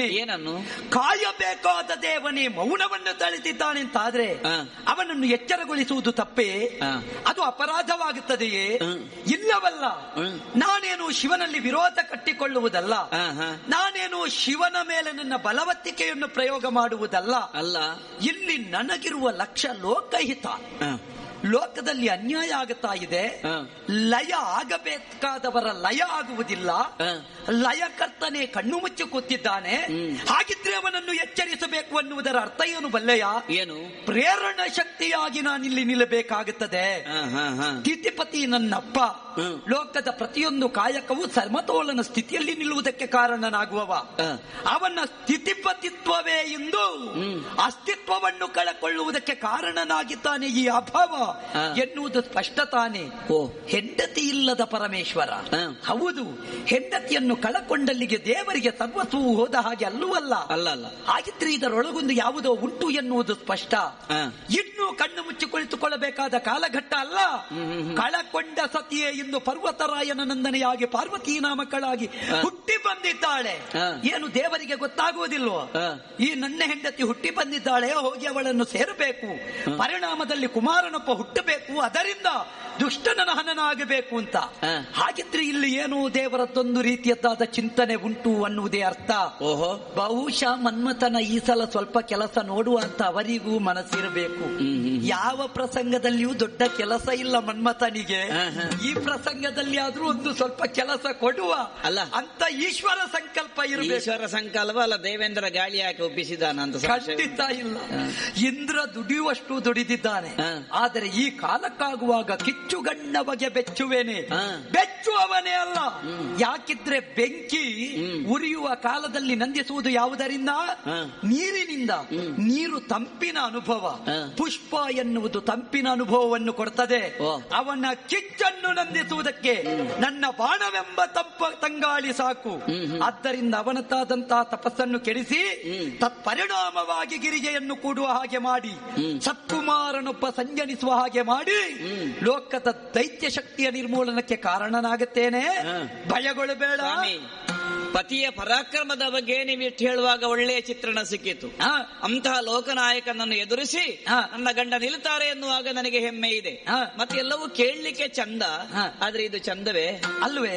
ಹೇಳಿದ್ದೇನೆ ಏನನ್ನು ಕಾಯಬೇಕಾದ ದೇವನೇ ಮೌನವನ್ನು ತಳೆದಿದ್ದಾನೆ ಅಂತಾದ್ರೆ ಹಾ. ಅವನನ್ನು ಎಚ್ಚರಗೊಳಿಸುವುದು ತಪ್ಪೇ ಹಾ. ಅದು ಅಪರಾಧವಾಗುತ್ತದೆಯೇ ಹ್ಮ್. ಇಲ್ಲವಲ್ಲ ಹ್ಮ್. ನಾನೇನು ಶಿವನಲ್ಲಿ ವಿರೋಧ ಕಟ್ಟಿಕೊಳ್ಳುವುದಲ್ಲ ಹಾ, ಹಾ. ನಾನೇನು ಶಿವನ ಮೇಲೆ ನನ್ನ ಬಲವತ್ತಿಕೆಯನ್ನು ಪ್ರಯೋಗ ಮಾಡುವುದಲ್ಲ ಅಲ್ಲ ಇಲ್ಲಿ ನನಗಿರುವ ಲಕ್ಷ್ಯ ಲೋಕಹಿತ ಹ. ಲೋಕದಲ್ಲಿ ಅನ್ಯಾಯ ಆಗುತ್ತಾ ಇದೆ ಹಾ. ಲಯ ಆಗಬೇಕಾದವರ ಲಯ ಆಗುವುದಿಲ್ಲ ಹಾ. ಲಯಕರ್ತನೆ ಕಣ್ಣು ಮುಚ್ಚಿ ಕೂತಿದ್ದಾನೆ ಹ್ಮ್. ಹಾಗಿದ್ರೆ ಅವನನ್ನು ಎಚ್ಚರಿಸಬೇಕು ಅನ್ನುವುದರ ಅರ್ಥ ಏನು ಬಲ್ಲೆಯ ಏನು ಪ್ರೇರಣ ಶಕ್ತಿಯಾಗಿ ನಾನಿಲ್ಲಿ ನಿಲ್ಲಬೇಕಾಗುತ್ತದೆ ಹ, ಹ, ಹ. ಸ್ಥಿತಿಪತಿ ನನ್ನಪ್ಪ ಹ್ಮ್. ಲೋಕದ ಪ್ರತಿಯೊಂದು ಕಾಯಕವು ಸಮತೋಲನ ಸ್ಥಿತಿಯಲ್ಲಿ ನಿಲ್ಲುವುದಕ್ಕೆ ಕಾರಣನಾಗುವವ ಹ. ಅವನ ಸ್ಥಿತಿಪತಿತ್ವವೇ ಎಂದು ಹ್ಮ್. ಅಸ್ತಿತ್ವವನ್ನು ಕಳಕೊಳ್ಳುವುದಕ್ಕೆ ಕಾರಣನಾಗಿದ್ದಾನೆ ಈ ಅಭಾವ ಹ. ಎನ್ನುವುದು ಸ್ಪಷ್ಟ ತಾನೆ ಓ ಹೆಂಡತಿ ಇಲ್ಲದ ಪರಮೇಶ್ವರ ಹ. ಹೌದು ಹೆಂಡತಿಯನ್ನು ಕಳಕೊಂಡಲ್ಲಿಗೆ ದೇವರಿಗೆ ಸರ್ವಸ್ವವು ಹೋದ ಹಾಗೆ ಅಲ್ಲವಲ್ಲ ಅಲ್ಲ ಅಲ್ಲ ಹಾಗಿದ್ರೆ ಇದರೊಳಗೊಂದು ಯಾವುದೋ ಉಂಟು ಎನ್ನುವುದು ಸ್ಪಷ್ಟ ಹ. ಇನ್ನು ಕಣ್ಣು ಮುಚ್ಚಿ ಕುಳಿತುಕೊಳ್ಳಬೇಕಾದ ಕಾಲಘಟ್ಟ ಅಲ್ಲ ಹ್ಮ್, ಹ್ಮ್, ಹ್ಮ್. ಕಳಕೊಂಡ ಸತಿಯೇ ಇಂದು ಪರ್ವತರಾಯನ ನಂದನೆಯಾಗಿ ಪಾರ್ವತಿ ನಾಮಕಳಾಗಿ ಹ. ಹುಟ್ಟಿ ಬಂದಿದ್ದಾಳೆ ಹ. ಏನು ದೇವರಿಗೆ ಗೊತ್ತಾಗುವುದಿಲ್ವೋ ಹ. ಈ ನನ್ನ ಹೆಂಡತಿ ಹುಟ್ಟಿ ಬಂದಿದ್ದಾಳೆ ಹೋಗಿ ಅವಳನ್ನು ಸೇರಬೇಕು ಪರಿಣಾಮದಲ್ಲಿ ಕುಮಾರನೊಬ್ಬ ಹುಟ್ಟಬೇಕು ಅದರಿಂದ ದುಷ್ಟನ ಹನನಾಗಬೇಕು ಅಂತ ಹ. ಹಾಗಿದ್ರೆ ಇಲ್ಲಿ ಏನು ದೇವರದ್ದೊಂದು ರೀತಿಯದ್ದಾದ ಚಿಂತನೆ ಉಂಟು ಅನ್ನುವುದೇ ಅರ್ಥ ಓಹೋ ಬಹುಶಃ ಮನ್ಮಥನ ಈ ಸಲ ಸ್ವಲ್ಪ ಕೆಲಸ ನೋಡುವ ಅಂತ ಅವರಿಗೂ ಮನಸ್ಸಿರಬೇಕು ಹ್ಮ್, ಹ್ಮ್. ಯಾವ ಪ್ರಸಂಗದಲ್ಲಿಯೂ ದೊಡ್ಡ ಕೆಲಸ ಇಲ್ಲ ಮನ್ಮಥನಿಗೆ ಹ, ಹ. ಈ ಪ್ರಸಂಗದಲ್ಲಿ ಆದ್ರೂ ಒಂದು ಸ್ವಲ್ಪ ಕೆಲಸ ಕೊಡುವ ಅಲ್ಲ. ಅಂತ ಈಶ್ವರ ಸಂಕಲ್ಪ ಇರಬೇಕು ಈಶ್ವರ ಸಂಕಲ್ಪ ಅಲ್ಲ ದೇವೇಂದ್ರ ಗಾಳಿ ಹಾಕಿ ಒಪ್ಪಿಸಿದಾನ ಅಂತ ಸಂಶಯ ಖಂಡಿತ ಇಲ್ಲ ಇಂದ್ರ ದುಡಿಯುವಷ್ಟು ದುಡಿದಿದ್ದಾನೆ ಹ. ಆದರೆ ಈ ಕಾಲಕ್ಕಾಗುವಾಗ ಕಿಚ್ಚುಗಣ್ಣ ಬಗೆ ಬೆಚ್ಚುವೇನೆ ಹ. ಬೆಚ್ಚುವವನೇ ಅಲ್ಲ ಯಾಕಿದ್ರೆ ಬೆಂಕಿ ಹ್ಮ್. ಉರಿಯುವ ಕಾಲದಲ್ಲಿ ನಂದಿಸುವುದು ಯಾವುದರಿಂದ ಹ. ನೀರಿನಿಂದ ಹ್ಮ್. ನೀರು ತಂಪಿನ ಅನುಭವ ಹ. ಪುಷ್ಪ ಎನ್ನುವುದು ತಂಪಿನ ಅನುಭವವನ್ನು ಕೊಡ್ತದೆ ಓ. ಅವನ ಕಿಚ್ಚನ್ನು ನಂದಿಸುವುದಕ್ಕೆ ನನ್ನ ಬಾಣವೆಂಬ ತಂಪ ತಂಗಾಳಿ ಸಾಕು ಹ್ಮ್, ಹ್ಮ್. ಆದ್ದರಿಂದ ಅವನದ್ದಾದಂತಹ ತಪಸ್ಸನ್ನು ಕೆಡಿಸಿ ಹ್ಮ್. ತತ್ಪರಿಣಾಮವಾಗಿ ಗಿರಿಜೆಯನ್ನು ಕೂಡುವ ಹಾಗೆ ಮಾಡಿ ಹ್ಮ್. ಸತ್ಕುಮಾರನೊಬ್ಬ ಸಂಜನಿಸುವ ಹಾಗೆ ಮಾಡಿ ಹ್ಮ್. ಲೋಕದ ದೈತ್ಯ ಶಕ್ತಿಯ ನಿರ್ಮೂಲನಕ್ಕೆ ಕಾರಣನಾಗುತ್ತೇನೆ ಹ. ಭಯಗೊಳ್ಳಬೇಡ ಸ್ವಾಮಿ ಪತಿಯ ಪರಾಕ್ರಮದ ಬಗ್ಗೆ ನೀವು ಇಷ್ಟು ಹೇಳುವಾಗ ಒಳ್ಳೆಯ ಚಿತ್ರಣ ಸಿಕ್ಕಿತು ಹ. ಅಂತಹ ಲೋಕನಾಯಕನನ್ನು ಎದುರಿಸಿ ಹಾ. ನನ್ನ ಗಂಡ ನಿಲ್ತಾರೆ ಎನ್ನುವಾಗ ನನಗೆ ಹೆಮ್ಮೆ ಇದೆ ಹಾ. ಮತ್ತೆ ಎಲ್ಲವೂ ಕೇಳಲಿಕ್ಕೆ ಚಂದ ಹಾ. ಆದ್ರೆ ಇದು ಚಂದವೇ ಅಲ್ವೇ